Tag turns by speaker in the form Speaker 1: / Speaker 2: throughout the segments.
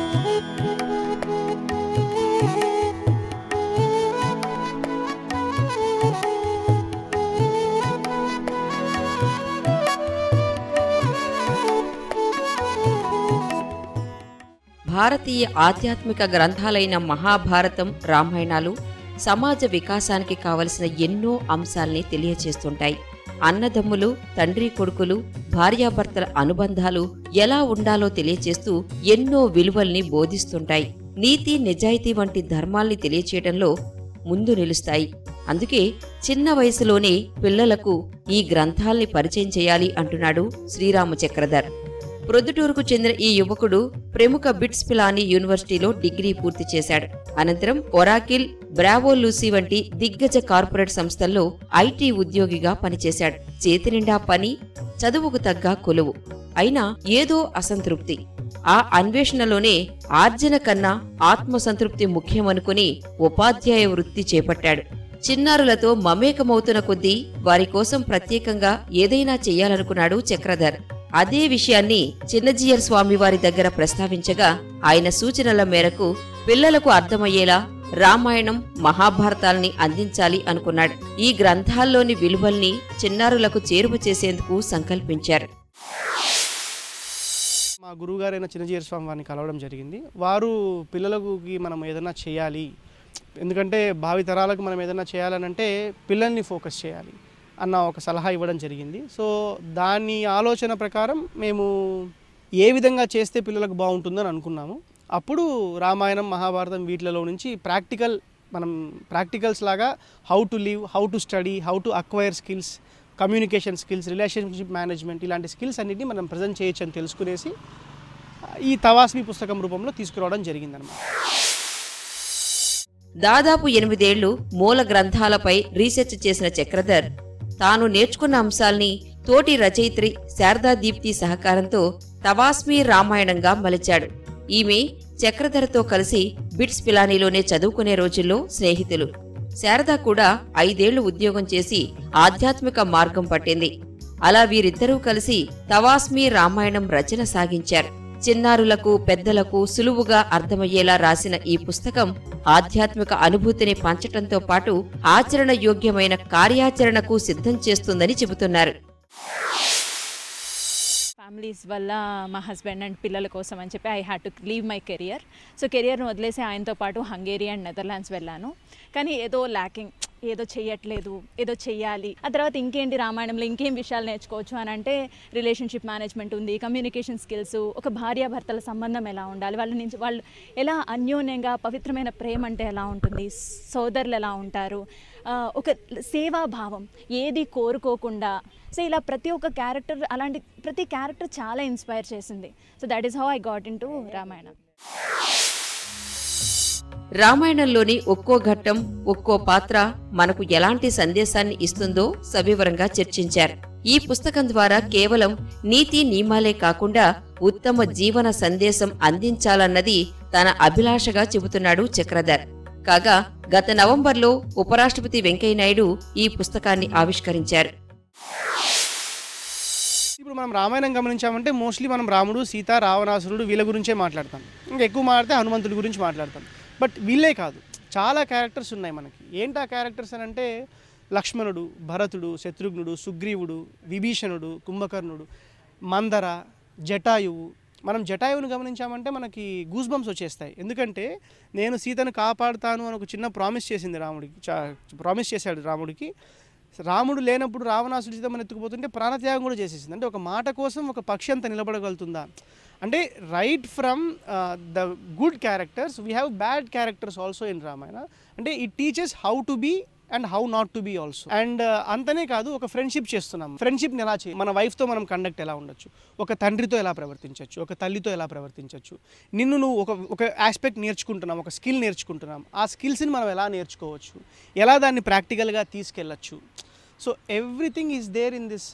Speaker 1: భారతీయ ఆధ్యాత్మిక గ్రంథాలైన మహాభారతం రామాయణాలు సమాజ వికాసానికి కావలసిన ఎన్నో అంశాల్ని తెలియచేస్తుంటాయి అన్నదమ్ములు తండ్రి కొడుకులు భార్యాభర్తల అనుబంధాలు ఎలా ఉండాలో తెలియచేస్తూ ఎన్నో విలువల్ని బోధిస్తుంటాయి నీతి నిజాయితీ వంటి ధర్మాల్ని తెలియచేయడంలో ముందు నిలుస్తాయి అందుకే చిన్న వయసులోనే పిల్లలకు ఈ గ్రంథాల్ని పరిచయం చేయాలి అంటున్నాడు శ్రీరామ చక్రధర్ ప్రొద్దుటూరుకు చెందిన ఈ యువకుడు ప్రముఖ బిట్స్ పిలానీ యూనివర్సిటీలో డిగ్రీ పూర్తి చేశాడు అనంతరం ఒరాకిల్ బ్రావో లూసీ వంటి దిగ్గజ కార్పొరేట్ సంస్థల్లో ఐటీ ఉద్యోగిగా పనిచేశాడు చేతి నిండా పని చదువుకు తగ్గ కొలువు అయినా ఏదో అసంతృప్తి ఆ అన్వేషణలోనే ఆర్జన కన్నా ఆత్మసంతృప్తి ముఖ్యమనుకుని ఉపాధ్యాయ వృత్తి చేపట్టాడు చిన్నారులతో మమేకమవుతున్న కొద్దీ వారి కోసం ప్రత్యేకంగా ఏదైనా చెయ్యాలనుకున్నాడు చక్రధర్ అదే విషయాన్ని చిన్నజీయర్ స్వామి వారి దగ్గర ప్రస్తావించగా ఆయన సూచనల మేరకు పిల్లలకు అర్థమయ్యేలా రామాయణం మహాభారతాల్ని అందించాలి అనుకున్నాడు ఈ గ్రంథాల్లోని విలువల్ని చిన్నారులకు చేరువ చేసేందుకు సంకల్పించారు
Speaker 2: మా గురువుగారైన చిన్నజీర స్వామి వారిని కలవడం జరిగింది వారు పిల్లలకు మనం ఏదైనా చేయాలి ఎందుకంటే భావి తరాలకు మనం ఏదైనా చేయాలనంటే పిల్లల్ని ఫోకస్ చేయాలి అన్న ఒక సలహా ఇవ్వడం జరిగింది సో దాని ఆలోచన ప్రకారం మేము ఏ విధంగా చేస్తే పిల్లలకు బాగుంటుందని అనుకున్నాము అప్పుడు రామాయణం మహాభారతం వీటిలలో నుంచి ప్రాక్టికల్ మనం ప్రాక్టికల్స్ లాగా how to live how to study how to acquire skills communication skills relationship management ఇలాంటి స్కిల్స్ అన్నిటిని మనం ప్రజెంట్ చేయొచ్చు అని తెలుసుకునేసి ఈ తవాస్మి పుస్తకం రూపంలో తీసుకురావడం జరిగిందనమాట
Speaker 1: దాదాపు ఎనిమిదేళ్లు మూల గ్రంథాలపై రీసెర్చ్ చేసిన చక్రధర్ తాను నేర్చుకున్న అంశాల్ని తోటి రచయిత్రి శారదా దీప్తి సహకారంతో తవాస్మి రామాయణంగా మలిచాడు ఈమె చక్రధరతో కలిసి బిట్స్ పిలానీలోనే చదువుకునే రోజుల్లో స్నేహితులు శారద కూడా ఐదేళ్లు ఉద్యోగం చేసి ఆధ్యాత్మిక మార్గం పట్టింది అలా వీరిద్దరూ కలిసి తవాస్మి రామాయణం రచన సాగించారు చిన్నారులకు పెద్దలకు సులువుగా అర్థమయ్యేలా రాసిన ఈ పుస్తకం ఆధ్యాత్మిక అనుభూతిని పంచటంతో పాటు ఆచరణ యోగ్యమైన కార్యాచరణకు సిద్ధం చేస్తుందని చెబుతున్నారు
Speaker 3: ఫ్యామిలీస్ వల్ల మా హస్బెండ్ అండ్ పిల్లల కోసం అని చెప్పి I had to leave my career so కెరియర్ను వదిలేసి ఆయనతో పాటు హంగేరీ అండ్ నెదర్లాండ్స్ వెళ్ళాను కానీ ఏదో ల్యాకింగ్ ఏదో చెయ్యట్లేదు ఏదో చెయ్యాలి ఆ తర్వాత ఇంకేంటి రామాయణంలో ఇంకేం విషయాలు నేర్చుకోవచ్చు అని అంటే రిలేషన్షిప్ మేనేజ్మెంట్ ఉంది కమ్యూనికేషన్ స్కిల్స్ ఒక భార్యాభర్తల సంబంధం ఎలా ఉండాలి వాళ్ళ నుంచి వాళ్ళు ఎలా అన్యోన్యంగా పవిత్రమైన ప్రేమ అంటే ఎలా ఉంటుంది సోదరులు ఎలా ఉంటారు ఆ, ఒక సేవాభావం ఏది కోరుకోకుండా సో ఇలా ప్రతి ఒక్క క్యారెక్టర్ అలాంటి ప్రతి క్యారెక్టర్ చాలా ఇన్స్పైర్ చేసింది so that is how I got into Ramayanam
Speaker 1: రామాయణంలోని ఒక్కో ఘట్టం ఒక్కో పాత్ర మనకు ఎలాంటి సందేశాన్ని ఇస్తుందో సవివరంగా చర్చించారు ఈ పుస్తకం ద్వారా కేవలం నీతి నియమాలే కాకుండా ఉత్తమ జీవన సందేశం అందించాలన్నది తన అభిలాషగా చెబుతున్నాడు చక్రధర్ కాగా గత నవంబర్లో ఉపరాష్ట్రపతి వెంకయ్యనాయుడు ఈ పుస్తకాన్ని ఆవిష్కరించారు
Speaker 2: ఇప్పుడు మనం రామాయణం గమనించామంటే మోస్ట్లీ మనం రాముడు సీత రావణాసురుడు వీళ్ళ గురించే మాట్లాడతాం ఇంకా ఎక్కువ మాట్లాడితే హనుమంతుడి గురించి మాట్లాడతాం బట్ వీళ్ళే కాదు చాలా క్యారెక్టర్స్ ఉన్నాయి మనకి ఏంటి ఆ క్యారెక్టర్స్ అని అంటే లక్ష్మణుడు భరతుడు శత్రుఘ్నుడు సుగ్రీవుడు విభీషణుడు కుంభకర్ణుడు మందర జటాయువు మనం జటాయువుని గమనించామంటే మనకి గూస్ బంప్స్ వచ్చేస్తాయి ఎందుకంటే నేను సీతను కాపాడుతాను అని ఒక చిన్న ప్రామిస్ చేసింది రాముడికి ప్రామిస్ చేశాడు రాముడికి రాముడు లేనప్పుడు రావణాసుడి సీతమ్మని ఎత్తుకుపోతుంటే ప్రాణత్యాగం కూడా చేసేసింది అంటే ఒక మాట కోసం ఒక పక్షి అంత నిలబడగలుగుతుందా అంటే right from the good characters we have bad characters also in Ramayana అంటే it teaches how to be and how not to be also and అంతనే కాదు ఒక ఫ్రెండ్షిప్ చేస్తున్నాం ఫ్రెండ్షిప్ని ఎలా చేయాలి మన వైఫ్తో మనం కండక్ట్ ఎలా ఉండొచ్చు ఒక తండ్రితో ఎలా ప్రవర్తించవచ్చు ఒక తల్లితో ఎలా ప్రవర్తించవచ్చు నిన్ను నువ్వు ఒక ఒక ఆస్పెక్ట్ నేర్చుకుంటున్నాం ఒక స్కిల్ నేర్చుకుంటున్నాం ఆ స్కిల్స్ని మనం ఎలా నేర్చుకోవచ్చు ఎలా దాన్ని ప్రాక్టికల్గా తీసుకెళ్ళచ్చు so everything is there in this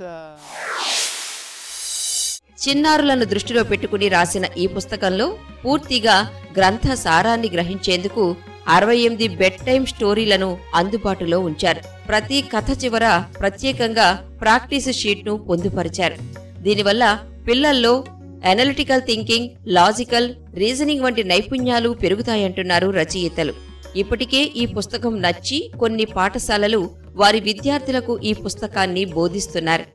Speaker 1: చిన్నారులను దృష్టిలో పెట్టుకుని రాసిన ఈ పుస్తకంలో పూర్తిగా గ్రంథ సారాన్ని గ్రహించేందుకు అరవై ఎనిమిది బెడ్ టైం స్టోరీలను అందుబాటులో ఉంచారు ప్రతి కథ చివర ప్రత్యేకంగా ప్రాక్టీస్ షీట్ను పొందుపరిచారు దీనివల్ల పిల్లల్లో అనలిటికల్ థింకింగ్ లాజికల్ రీజనింగ్ వంటి నైపుణ్యాలు పెరుగుతాయంటున్నారు రచయితలు ఇప్పటికే ఈ పుస్తకం నచ్చి కొన్ని పాఠశాలలు వారి విద్యార్థులకు ఈ పుస్తకాన్ని బోధిస్తున్నారు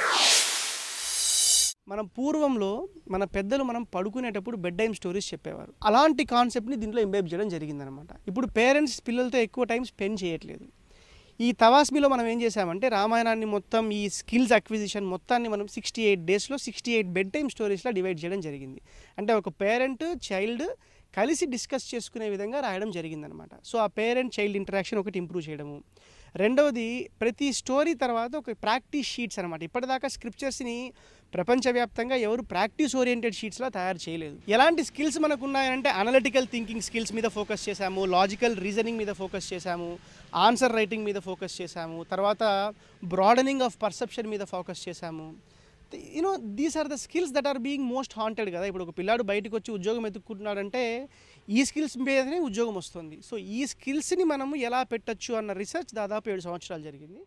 Speaker 2: మనం పూర్వంలో మన పెద్దలు మనం పడుకునేటప్పుడు బెడ్ టైం స్టోరీస్ చెప్పేవారు అలాంటి కాన్సెప్ట్ని దీంట్లో ఇంబైబ్ చేయడం జరిగిందనమాట ఇప్పుడు పేరెంట్స్ పిల్లలతో ఎక్కువ టైం స్పెండ్ చేయట్లేదు ఈ తవాస్మిలో మనం ఏం చేసామంటే రామాయణాన్ని మొత్తం ఈ స్కిల్స్ అక్విజిషన్ మొత్తాన్ని మనం సిక్స్టీ ఎయిట్ డేస్లో సిక్స్టీ ఎయిట్ బెడ్ టైం స్టోరీస్లో డివైడ్ చేయడం జరిగింది అంటే ఒక పేరెంట్ చైల్డ్ కలిసి డిస్కస్ చేసుకునే విధంగా రాయడం జరిగిందనమాట సో ఆ పేరెంట్ చైల్డ్ ఇంటరాక్షన్ ఒకటి ఇంప్రూవ్ చేయడము రెండవది ప్రతి స్టోరీ తర్వాత ఒక ప్రాక్టీస్ షీట్స్ అనమాట ఇప్పటిదాకా స్క్రిప్చర్స్ని ప్రపంచవ్యాప్తంగా ఎవరు ప్రాక్టీస్ ఓరియంటెడ్ షీట్స్లా తయారు చేయలేదు ఎలాంటి స్కిల్స్ మనకు ఉన్నాయంటే అనలిటికల్ థింకింగ్ స్కిల్స్ మీద ఫోకస్ చేశాము లాజికల్ రీజనింగ్ మీద ఫోకస్ చేశాము ఆన్సర్ రైటింగ్ మీద ఫోకస్ చేశాము తర్వాత బ్రాడనింగ్ ఆఫ్ పర్సెప్షన్ మీద ఫోకస్ చేశాము you know these are the skills that are being most haunted కదా ఇప్పుడు ఒక పిల్లాడు బయటకు వచ్చి ఉద్యోగం ఎత్తుక్కుంటున్నాడంటే ఈ స్కిల్స్ మీదనే ఉద్యోగం వస్తుంది సో ఈ స్కిల్స్ని మనము ఎలా పెట్టచ్చు అన్న రీసెర్చ్ దాదాపు ఏడు సంవత్సరాలు జరిగింది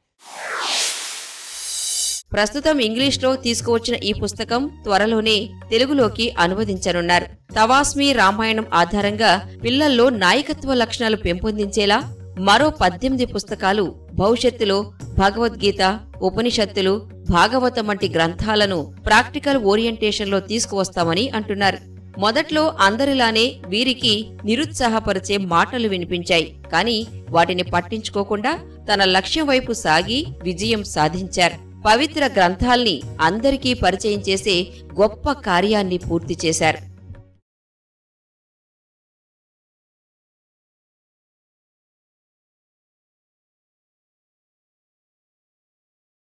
Speaker 1: ప్రస్తుతం ఇంగ్లీష్లో తీసుకువచ్చిన ఈ పుస్తకం త్వరలోనే తెలుగులోకి అనువదించనున్నారు తవాస్మి రామాయణం ఆధారంగా పిల్లల్లో నాయకత్వ లక్షణాలు పెంపొందించేలా మరో పద్దెనిమిది పుస్తకాలు భవిష్యత్తులో భగవద్గీత ఉపనిషత్తులు భాగవతం వంటి గ్రంథాలను ప్రాక్టికల్ ఓరియంటేషన్లో తీసుకువస్తామని అంటున్నారు మొదట్లో అందరిలానే వీరికి నిరుత్సాహపరిచే మాటలు వినిపించాయి కానీ వాటిని పట్టించుకోకుండా తన లక్ష్యం వైపు సాగి విజయం సాధించారు పవిత్ర గ్రంథాల్ని అందరికీ పరిచయం చేసే గొప్ప కార్యాన్ని పూర్తి చేశారు